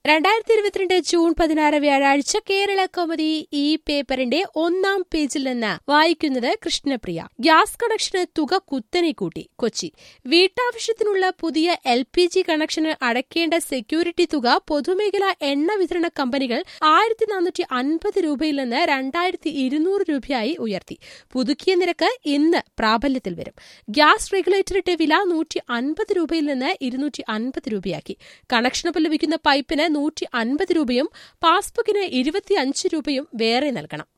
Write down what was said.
രണ്ടായിരത്തി ഇരുപത്തിരണ്ട് ജൂൺ പതിനാറ് വ്യാഴാഴ്ച കേരള കൗമുദി ഈ പേപ്പറിന്റെ ഒന്നാം പേജിൽ നിന്ന് വായിക്കുന്നത് കൃഷ്ണപ്രിയ ഗ്യാസ് കണക്ഷന് തുക കുത്തനെ കൂട്ടി കൊച്ചി വീട്ടാവശ്യത്തിനുള്ള പുതിയ എൽ പി ജി കണക്ഷന് അടയ്ക്കേണ്ട സെക്യൂരിറ്റി തുക പൊതുമേഖലാ എണ്ണ വിതരണ കമ്പനികൾ ആയിരത്തി നാനൂറ്റി അൻപത് രൂപയിൽ നിന്ന് രണ്ടായിരത്തി ഇരുന്നൂറ് രൂപയായി ഉയർത്തി പുതുക്കിയ നിരക്ക് ഇന്ന് പ്രാബല്യത്തിൽ വരും ഗ്യാസ് റെഗുലേറ്ററിന്റെ വില നൂറ്റി അൻപത് രൂപയിൽ നിന്ന് ഇരുന്നൂറ്റി അൻപത് രൂപയാക്കി കണക്ഷനൊപ്പം ലഭിക്കുന്ന പൈപ്പിന് നൂറ്റി അൻപത് രൂപയും പാസ്ബുക്കിന് ഇരുപത്തിയഞ്ച് രൂപയും വേറെ നൽകണം